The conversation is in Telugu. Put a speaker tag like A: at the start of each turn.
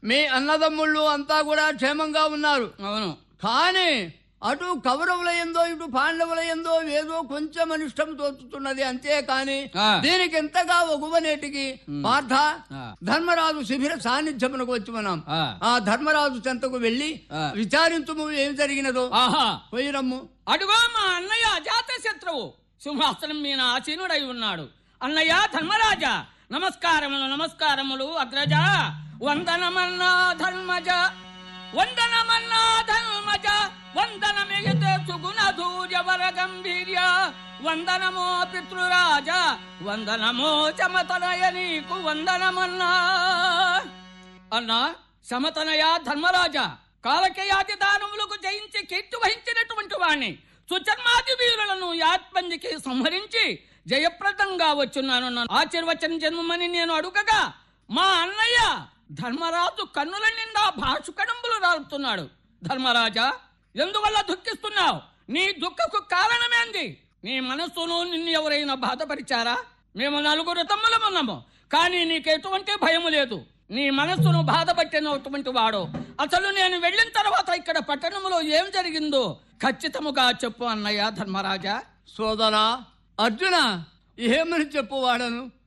A: మీ అన్నదమ్ముళ్ళు అంతా కూడా క్షేమంగా ఉన్నారు
B: అవును
A: కానీ అటు కౌరవుల ఎందో ఇటు పాండవుల ఎందో ఏదో కొంచెం అనిష్టం తోచుతున్నది అంతే కాని
B: ఆ.
A: దీనికి ఎంతగా ఒగువనేటికి పార్థ
B: ఆ.
A: ధర్మరాజు శిబిర సాన్నిధ్యమునకు వచ్చి మనం
B: ఆ.
A: ఆ ధర్మరాజు చెంతకు వెళ్లి
B: ఆ.
A: విచారించుము ఏం జరిగినదో
B: ఆహా
A: పోయిరమ్ము
B: అడుగో మా అన్నయ్య అజాత శత్రువు సింహాసనం మీద ఆసీనుడై ఉన్నాడు అన్నయ్య ధర్మరాజా నమస్కారములు నమస్కారములు అగ్రజ వందనమన్నా ధర్మజ వందనమన్నా ధర్మజ వందనమిగితే సుగుణ ధూర్య వర గంభీర్య వందనమో పితృరాజ వందనమో చమతనయ నీకు వందనమన్నా అన్నా సమతనయ ధర్మరాజా కాలకేయాది దానములకు జయించి కీర్తి వహించినటువంటి వాణ్ణి సుచర్మాది వీరులను యాత్మందికి సంహరించి జయప్రదంగా వచ్చున్నాను నన్ను ఆశీర్వచనం జన్మని నేను అడుగగా మా అన్నయ్య ధర్మరాజు కన్నుల నిండా భాషుకడంబులు రాలుతున్నాడు ధర్మరాజా ఎందువల్ల దుఃఖిస్తున్నావు నీ దుఃఖకు కారణమేంది నీ మనస్సును నిన్ను ఎవరైనా బాధపరిచారా మేము నలుగురు తమ్ములమున్నాము కానీ నీకు ఎటువంటి భయము లేదు నీ మనస్సును బాధపట్టినటువంటి వాడు అసలు నేను వెళ్ళిన తర్వాత ఇక్కడ పట్టణంలో ఏం జరిగిందో ఖచ్చితముగా చెప్పు అన్నయ్య ధర్మరాజా
A: సోదరా అర్జున ఏమని చెప్పువాడను